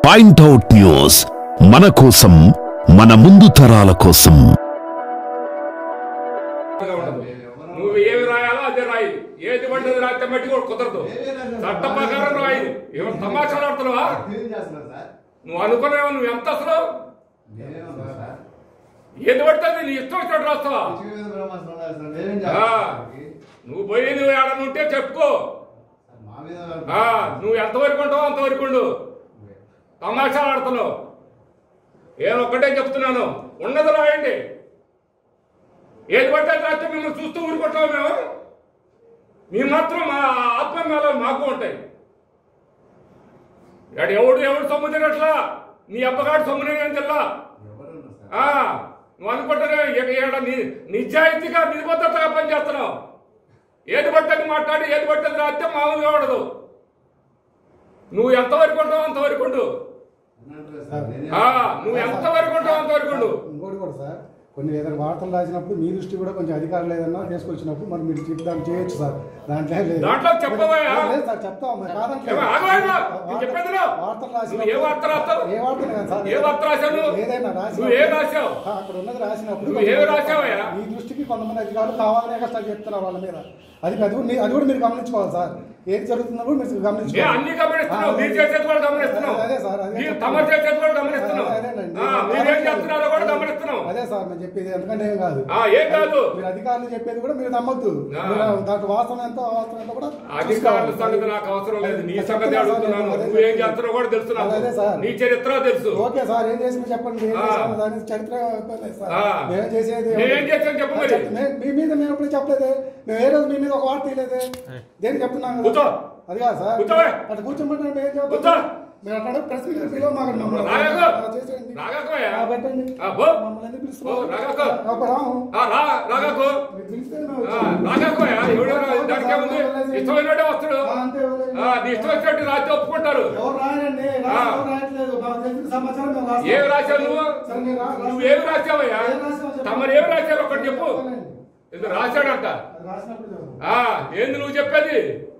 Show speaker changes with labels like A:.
A: Point out news మన కోసం మన ముందు తరాల కోసం
B: గా ఉండదు. నువ్వు ఏమి రాయాలో అదే రాయి ఏది పడ్డది రాస్తే మట్టి కూడా కుదరదు చట్ట ప్రకారం రాయి ఏమో తమాషాలు ఆడుతున్నావా నువ్వు అనుకున్నావు నువ్వు ఎంత అసలు ఏది పడుతుంది నీ ఇష్టం వచ్చినట్టు రాస్తావా ఆ, నువ్వు పోయి నువ్వు ఏడన్నా ఉంటే చెప్పుకో ఆ, నువ్వు ఎంతవరకు ఉంటావో అంతవరకు ఉండు తమాషాలు ఆడుతున్నావు నేను ఒక్కటే చెప్తున్నాను ఉన్నది రాయండి ఏది పడితే అది రాస్తే మిమ్మల్ని చూస్తూ ఊరుకుంటాం మేము మేము మాత్రం మా ఆత్మమేళాలు మాకు ఉంటాయి ఇక్కడ ఎవడు ఎవడు సొమ్ము తినట్లా నీ అబ్బగాడు సొమ్ము నేను తెల్లా ఆ, నువ్వు అనుకుంటానే ఇక ఈడ ని- నిజాయితీగా నిబద్ధతగా పనిచేస్తున్నావు ఏది పట్టని మాట్లాడి ఏది పట్టని రాస్తే మామూలుగా ఉండదు నువ్వు ఎంతవరకు ఉంటావు అంతవరకు ఉండు ఆ, నువ్వు ఎంతవరకు ఉంటావు అంతవరకు ఉండు
C: ఇంకోటి కూడా సార్ కొన్ని ఏదైనా వార్తలు రాసినప్పుడు మీ దృష్టి కూడా కొంచెం అధికారులు ఏదన్నా తీసుకొచ్చినప్పుడు మరి మీరు చెప్పి దాన్ని చేయొచ్చు సార్ దాంట్లో ఏం లేదు
B: దాంట్లో చెప్పవయ్యా?
C: లేదు సార్ చెప్తాం మరి కాదంటే
B: ఏమో ఆగవాయినా? నేను చెప్పేది రా.
C: వార్తలు
B: నువ్వు ఏ వార్త రాస్తావు?
C: ఏ వార్త కాదు సార్
B: ఏ వార్త రాశావు నువ్వు?
C: ఏదైనా రాసి
B: నువ్వు ఏం రాశావు?
C: అక్కడ ఉన్నది రాసినప్పుడు
B: నువ్వు ఏం రాశావయ్యా?
C: మీ దృష్టికి కొంతమంది అధికారులు కావాలనే కష్టాలు చెప్తున్నారు వాళ్ళ మీద అది అది కూడా మీ- అది కూడా మీరు గమనించుకోవాలి సార్ ఏది జరుగుతుందో కూడా మీరు
B: ఏ
C: గమనించుకోవాలి
B: అన్ని గమనిస్తున్నావు
C: ఆ,
B: మీరు చేసేది కూడా గమనిస్తున్నావు
C: అదే సార్, అదే
B: మీరు
C: చెప్తున్నా.
B: తమ చేసేది కూడా గమనిస్తున్నావు
C: అదే- అదేనండి.
B: ఆ, మీరేం చేస్తున్నారో కూడా గమనిస్తున్నావు
C: అదే సార్ నేను చెప్పేది ఎందుకంటే ఏం కాదు
B: ఆ, ఏం కాదు
C: మీరు అధికారులు చెప్పేది కూడా మీరు నమ్మద్దు
B: ఆ.
C: మీరు దాంట్లో వాస్తవం ఎంత వాస్తవం ఎంత కూడా
B: అధికారుల
C: చూసుకోవాలి.
B: సంగతి నాకు అవసరం లేదు నీ
C: అదే
B: సంగతి
C: సార్,
B: అడుగుతున్నాను
C: అదే
B: నువ్వేం
C: సార్.
B: చేస్తున్నావు కూడా తెలుసు నాకు
C: అదే సార్.
B: నీ చరిత్ర తెలుసు
C: ఓకే సార్ ఏం చేసిందో చెప్పండి ఏం
B: ఆ.
C: చేసామో దాని చరిత్ర చెప్పలేదు సార్
B: ఆ.
C: మేము చేసేది
B: నేనేం చేశాను చెప్పు మరి.
C: చెప్- మే- మీ మీద మేము ఎప్పుడు చెప్పలేదే మేము ఏ రోజు మీ మీద ఒక వార్త తీయలేదే దేనికి చెప్తున్నాం కదా?
B: కూర్చో.
C: అది కాదు సార్
B: కూర్చోవే.
C: అట్లా కూర్చోమంటే మేము ఏం చెప్తాం?
B: కూర్చో.
C: మీరు అట్లా ప్రెస్ మీట్ పిలవ మాకు మమ్మల్ని
B: రాగాకు.
C: ఆ, చేసేయండి.
B: రాగాకోయా?
C: ఆ, పెట్టండి
B: ఆ, పో.
C: మమ్మల్ని ఎందుకు
B: పో,
C: పిలుస్తున్నారు?
B: రాగాకు.
C: ఆ, పో, రాము.
B: ఆ, రా రాగాకు
C: మీరు పిలిస్తే మేము
B: ఆ,
C: వచ్చాము.
B: రాగాకోయా ఎవడో దానికేముంది ఇష్టమైనడే వస్తాడు
C: ఆ, అంతే వదిలేయండి.
B: ఆ, నీ ఇష్టం వచ్చినట్టు రాత్రి ఒప్పుకుంటారు
C: ఎవరు రాయండి
B: ఆ.
C: ఎవరు రాయట్లేదు మాకు తెలిసిన సమాచారం మేము రాస్తాం.
B: ఏమి రాశావు నువ్వు
C: సరే, నేను రా-
B: నువ్వు ఏమి రాశావయ్యా
C: ఏం రాశావు చెప్పు.
B: తమరు ఏమి రాశారు ఒకటి చెప్పు
C: చెప్పాలండి.
B: ఇది రాశాడంట
C: అది రాసినప్పుడు చెప్పు.
B: ఆ ఏంది నువ్వు చెప్పేది